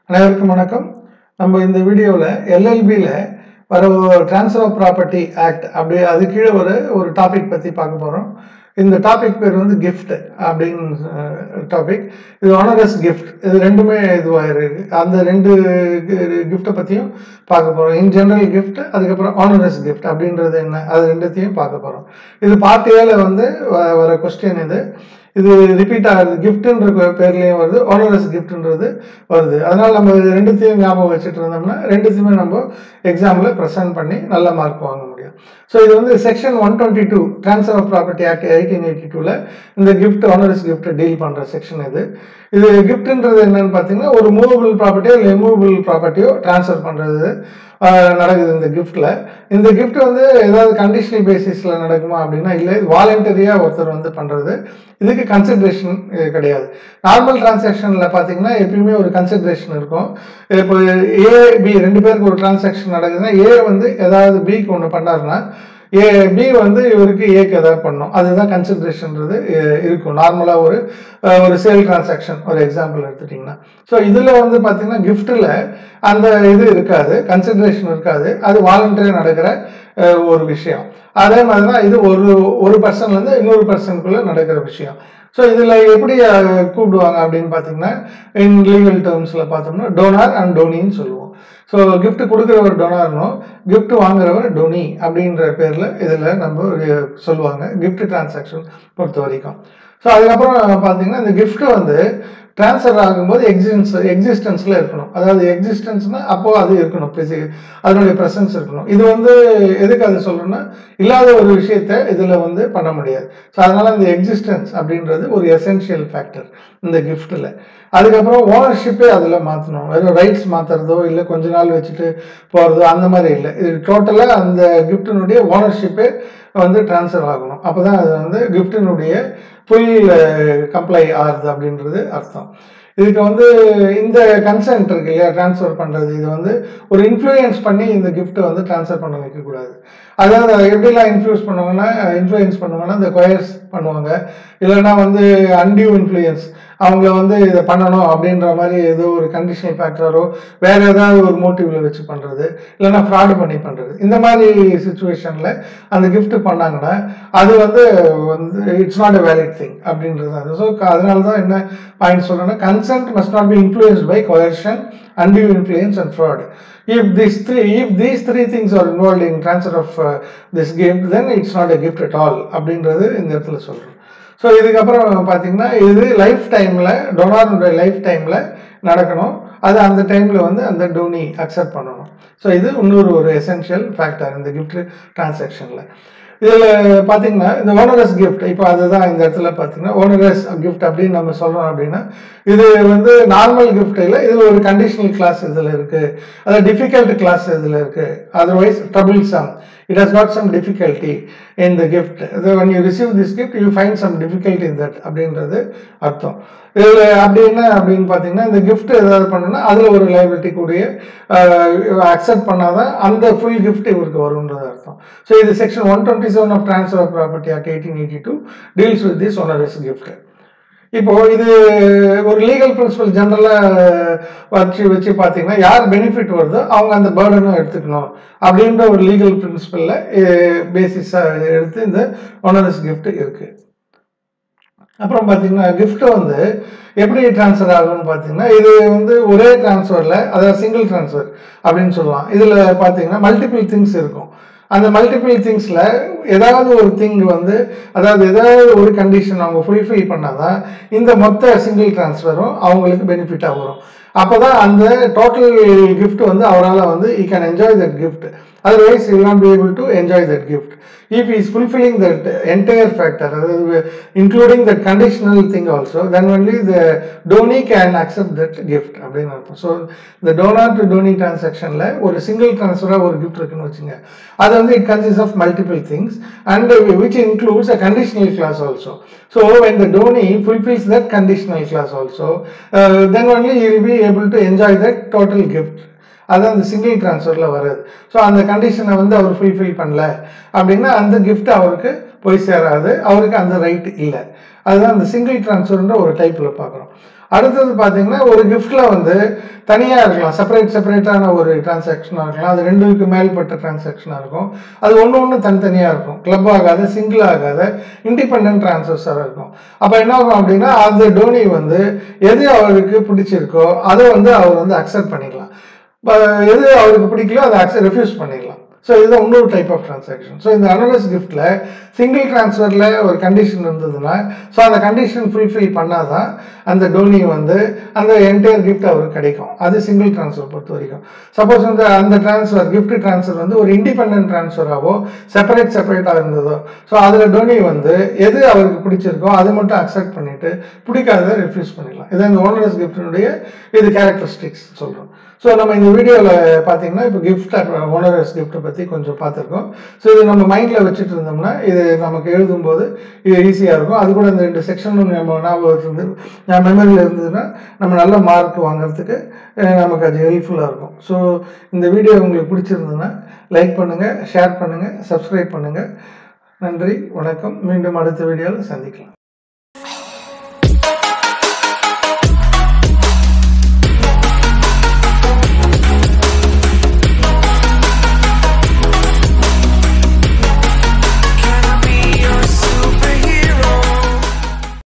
அனைவருக்கும் வணக்கம் நம்ம இந்த வீடியோவில் எல்எல்பியில் வர ட்ரான்ஸ்ஃபர் ஆஃப் ப்ராப்பர்ட்டி ஆக்ட் அப்படி அது கீழே ஒரு ஒரு டாபிக் பற்றி பார்க்க போகிறோம் இந்த டாபிக் பேர் வந்து gift அப்படின்னு டாபிக் இது ஆனரஸ் கிஃப்ட் இது ரெண்டுமே இதுவாக இருக்கு அந்த ரெண்டு கிஃப்ட்டை பற்றியும் பார்க்க போகிறோம் இன் ஜெனரல் gift அதுக்கப்புறம் ஆனரஸ் gift அப்படின்றது என்ன அது ரெண்டுத்தையும் பார்க்க போகிறோம் இது பார்ட் ஏல வந்து வ- வர கொஸ்டின் இது இது ரிப்பீட் ஆகுது கிஃப்ட்ன்ற பேர்லேயும் வருது ஆனரஸ் கிஃப்ட்ன்றது வருது அதனால நம்ம இது ரெண்டுத்தையும் ஞாபகம் வச்சுட்டு இருந்தோம்னா ரெண்டுத்தையுமே நம்ம எக்ஸாமில் ப்ரெசென்ட் பண்ணி நல்ல மார்க் வாங்க முடியும் ஸோ இது வந்து section one twenty two transfer of property act eighteen eighty டூவில் இந்த கிஃப்ட் ஆனரஸ் கிஃப்ட் டீல் பண்ணுற செக்ஷன் இது இது கிஃப்ட்ன்றது என்னன்னு பார்த்தீங்கன்னா ஒரு மூவபிள் ப்ராப்பர்ட்டியோ இல்லை இம்மூவபிள் ப்ராப்பர்ட்டியோ ட்ரான்ஸ்ஃபர் பண்ணுறது நடக்குது இந்த கிஃப்ட்டில் இந்த கிஃப்ட் வந்து ஏதாவது கண்டிஷனல் பேசிஸில் நடக்குமா அப்படின்னா இல்லை வாலண்டரியாக ஒருத்தர் வந்து பண்ணுறது இதுக்கு கன்சிடரேஷன் கிடையாது நார்மல் டிரான்சாக்ஷனில் பார்த்தீங்கன்னா எப்பயுமே ஒரு கன்சிடரேஷன் இருக்கும் இப்போ ஏ பி ரெண்டு பேருக்கு ஒரு டிரான்சாக்ஷன் நடக்குதுன்னா ஏ வந்து ஏதாவது பிக்கு ஒன்று பண்ணாருன்னா ஏ பி வந்து இவருக்கு ஏக்கு ஏதாவது பண்ணும் அதுதான் கன்சிடரேஷன்றது இருக்கும் நார்மலாக ஒரு அஹ், ஒரு சேல் டிரான்சாக்ஷன் ஒரு எக்ஸாம்பிள் எடுத்துட்டிங்கன்னா ஸோ இதில் வந்து பார்த்தீங்கன்னா கிஃப்ட்டில் அந்த இது இருக்காது கன்சிடரேஷன் இருக்காது அது வாலண்டரியாக நடக்கிற அஹ், ஒரு விஷயம் அதே மாதிரி தான் இது ஒரு ஒரு பர்சன்லேருந்து இன்னொரு பர்சனுக்குள்ளே நடக்கிற விஷயம் ஸோ இதில் எப்படி அஹ், கூப்பிடுவாங்க அப்படின்னு பார்த்தீங்கன்னா இன் லீகல் டேர்ம்ஸில் பார்த்தோம்னா டோனார் அண்ட் டோனின்னு சொல்லுவோம் ஸோ gift கொடுக்குறவர் டொனார்னும் gift வாங்குறவர் டொனி அப்படின்ற பேரில் இதில் நம்ம ஒரு சொல்லுவாங்க gift டிரான்சாக்ஷன் பொறுத்த வரைக்கும் ஸோ அதுக்கப்புறம் பார்த்தீங்கன்னா இந்த gift வந்து ட்ரான்ஸ்ஃபர் ஆகும்போது எக்ஸிஸ்டன்ஸ் எக்ஸிஸ்டன்ஸில் இருக்கணும் அதாவது எக்ஸிஸ்டன்ஸ்னால் அப்போ அது இருக்கணும் பிசி அதனுடைய ப்ரெசன்ஸ் இருக்கணும் இது வந்து எதுக்கு அது சொல்கிறேன்னா இல்லாத ஒரு விஷயத்த இதில் வந்து பண்ண முடியாது ஸோ அதனால் இந்த எக்ஸிஸ்டன்ஸ் அப்படின்றது ஒரு எசென்ஷியல் ஃபேக்டர் இந்த கிஃப்ட்டில் அதுக்கப்புறம் ஓனர்ஷிப்பே அதில் மாற்றணும் வெறும் ரைட்ஸ் மாற்றுறதோ இல்லை கொஞ்ச நாள் வச்சுட்டு போகிறதோ அந்த மாதிரி இல்லை இது டோட்டலாக அந்த கிஃப்டினுடைய ஓனர்ஷிப்பே வந்து ட்ரான்ஸ்ஃபர் ஆகணும் அப்போ தான் அது வந்து கிஃப்டினுடைய ஃபுல் கம்ப்ளை ஆகுது அப்படின்றது அர்த்தம் இதுக்கு வந்து இந்த கன்சென்ட் இருக்கு இல்லையா ட்ரான்ஸ்ஃபர் பண்ணுறது இது வந்து ஒரு இன்ஃப்ளூயன்ஸ் பண்ணி இந்த கிஃப்ட்டை வந்து ட்ரான்ஸ்ஃபர் பண்ண வைக்கக்கூடாது அதாவது எப்படிலாம் இன்ஃப்ளூயன்ஸ் பண்ணுவாங்கன்னா இன்ஃப்ளூயன்ஸ் பண்ணுவாங்கன்னா இந்த கொயர்ஸ் பண்ணுவாங்க இல்லைன்னா வந்து அன்டியூ இன்ஃப்ளூயன்ஸ் அவங்கள வந்து இதை பண்ணணும் அப்படின்ற மாதிரி ஏதோ ஒரு கண்டிஷனல் ஃபேக்டரோ வேற ஏதாவது ஒரு மோட்டிவ்ல வச்சு பண்ணுறது இல்லைன்னா ஃப்ராடு பண்ணி பண்ணுறது இந்த மாதிரி சுச்சுவேஷனில் அந்த gift பண்ணாங்கன்னா அது வந்து வந்து it's not a valid thing அப்படின்றது அது ஸோ அதனால தான் என்ன பாயிண்ட் சொல்கிறேன்னா consent must not be influenced by coercion undue influence and fraud if these three if these three things are involved in transfer of uh, this gift then it's not a gift at all அப்படின்றது இந்த இடத்துல சொல்கிறேன் so இதுக்கப்புறம் பார்த்தீங்கன்னா இது life டைமில் டொனாருடைய life டைமில் நடக்கணும் அது அந்த டைமில் வந்து அந்த டோனி அக்செப்ட் பண்ணணும் ஸோ இது இன்னொரு ஒரு எசென்ஷியல் ஃபேக்டர் இந்த கிஃப்ட் டிரான்சாக்ஷனில் இதில் பார்த்தீங்கன்னா இந்த ஓனரஸ் gift இப்போ அதுதான் இந்த இடத்துல பார்த்தீங்கன்னா ஓனரஸ் gift அப்படின்னு நம்ம சொல்கிறோம் அப்படின்னா இது வந்து நார்மல் gift இல்லை இது ஒரு கண்டிஷனல் கிளாஸ் இதில் இருக்குது அதாவது டிஃபிகல்ட் கிளாஸ் இதில் இருக்குது otherwise troublesome it has got some difficulty in the gift when you receive this gift you find some difficulty in that அப்படின்றது அர்த்தம் இதில் அப்படி என்ன அப்படின்னு பார்த்தீங்கன்னா இந்த gift ஏதாவது பண்ணணும்னா அதில் ஒரு லைபிலிட்டி கூடிய அக்செப்ட் பண்ணாதான் அந்த ஃபுல் கிஃப்ட் இவருக்கு வரும்ன்றது அர்த்தம் ஸோ இது section one twenty seven of transfer of property act eighteen eighty two deals with this onerous gift இப்போ இது ஒரு லீகல் பிரின்சிபல் ஜென்ரலாக வச்சு வச்சு பார்த்தீங்கன்னா யார் பெனிஃபிட் வருதோ அவங்க அந்த பேர்டனும் எடுத்துக்கணும் அப்படின்ற ஒரு லீகல் பிரின்சிபலில் பேசிஸாக எடுத்து இந்த ஓனரஸ் gift இருக்குது அப்புறம் பார்த்தீங்கன்னா gift வந்து எப்படி ட்ரான்ஸ்ஃபர் ஆகும்னு பார்த்தீங்கன்னா இது வந்து ஒரே ட்ரான்ஸ்ஃபரில் அதாவது சிங்கிள் ட்ரான்ஸ்ஃபர் அப்படின்னு சொல்லலாம் இதில் பார்த்தீங்கன்னா மல்டிபிள் திங்ஸ் இருக்கும் அந்த மல்டிபிள் திங்ஸில் ஏதாவது ஒரு திங் வந்து அதாவது ஏதாவது ஒரு கண்டிஷன் அவங்க ஃபுல்ஃபில் பண்ணாதான் இந்த மொத்த சிங்கிள் ட்ரான்ஸ்ஃபரும் அவங்களுக்கு பெனிஃபிட்டாக வரும் அப்போ தான் அந்த டோட்டல் gift வந்து அவரால் வந்து he can enjoy that gift otherwise he will not be able to enjoy that gift if he is fulfilling that entire factor அதாவது including that conditional thing also then only the donee can accept that gift அப்படின்னு அர்த்தம் so இந்த donor to Dhoni டிரான்சாக்ஷனில் ஒரு single ட்ரான்ஸ்ஃபராக ஒரு gift இருக்குன்னு வச்சுங்க அது வந்து it consist of multiple things and which includes a conditional clause also so when the donee fulfills that conditional class also uh, then only he will be able to enjoy that total gift அதான் அந்த single ட்ரான்ஸ்ஃபரில் வருது so அந்த கண்டிஷனை வந்து அவர் fulfil பண்ணல அப்படின்னா அந்த gift அவருக்கு போய் சேராது அவருக்கு அந்த ரைட் இல்லை அதுதான் அந்த சிங்கிள் ட்ரான்ஸ்ஃபர்ன்ற ஒரு டைப்பில் பார்க்குறோம் அடுத்தது பார்த்தீங்கன்னா ஒரு கிஃப்ட்ல வந்து தனியாக இருக்கலாம் செப்பரேட் செப்பரேட்டான ஒரு டிரான்சாக்ஷனாக இருக்கலாம் அது ரெண்டுக்கு மேல்பட்ட டிரான்சாக்ஷனாக இருக்கும் அது ஒன்று ஒன்று தனித்தனியாக இருக்கும் கிளப் ஆகாத சிங்கிள் ஆகாத இண்டிபெண்ட் டிரான்சாக்ஷனாக இருக்கும் அப்போ என்ன ஆகும் அப்படின்னா அந்த டோனி வந்து எது அவருக்கு பிடிச்சிருக்கோ அதை வந்து அவர் வந்து அக்செப்ட் பண்ணிக்கலாம் ப- எது அவருக்கு பிடிக்கலையோ அதை அக்செப்ட் ரெஃப்யூஸ் பண்ணிடலாம் ஸோ இதுதான் இன்னொரு டைப் ஆஃப் டிரான்சாக்ஷன் ஸோ இந்த அனலஸ் கிஃப்ட்டில் சிங்கிள் ட்ரான்ஸ்ஃபரில் ஒரு கண்டிஷன் இருந்ததுன்னா ஸோ அந்த கண்டிஷன் ஃபுல்ஃபில் பண்ணாதான் அந்த டோனி வந்து அந்த என்டையர் கிஃப்ட் அவருக்கு கிடைக்கும் அது சிங்கிள் ட்ரான்ஸ்ஃபர் பொறுத்த வரைக்கும் சப்போஸ் வந்து அந்த ட்ரான்ஸ்ஃபர் gift ட்ரான்ஸ்ஃபர் வந்து ஒரு இண்டிபெண்ட் ட்ரான்ஸ்ஃபராகவோ செப்பரேட் செப்பரேட்டாக இருந்ததோ ஸோ அதில் டோனி வந்து எது அவருக்கு பிடிச்சிருக்கோ அதை மட்டும் அக்செப்ட் பண்ணிட்டு பிடிக்காததை ரெஃப்யூஸ் பண்ணிடலாம் இது இந்த ஓனரஸ் கிஃப்டினுடைய இது கேரக்டரிஸ்டிக்ஸ் சொல்கிறோம் ஸோ நம்ம இந்த வீடியோவில் பார்த்தீங்கன்னா இப்போ கிஃப்ட் ஓனரஸ் கிஃப்ட்டை பற்றி கொஞ்சம் பார்த்துருக்கோம் ஸோ இது நம்ம மைண்டில் வச்சுட்டு இருந்தோம்னா இது நமக்கு எழுதும்போது இது ஈஸியாக இருக்கும் அது கூட இந்த ரெண்டு செக்ஷனும் நம்ம ஞாபகம் இருந்து மெமரியில் இருந்ததுன்னா நம்ம நல்ல மார்க் வாங்குறதுக்கு அஹ், நமக்கு அது ஹெல்ப்ஃபுல்லாக இருக்கும் ஸோ இந்த வீடியோ உங்களுக்கு பிடிச்சிருந்ததுன்னா லைக் பண்ணுங்கள் ஷேர் பண்ணுங்கள் சப்ஸ்கிரைப் பண்ணுங்கள் நன்றி வணக்கம் மீண்டும் அடுத்த வீடியோவில் சந்திக்கலாம்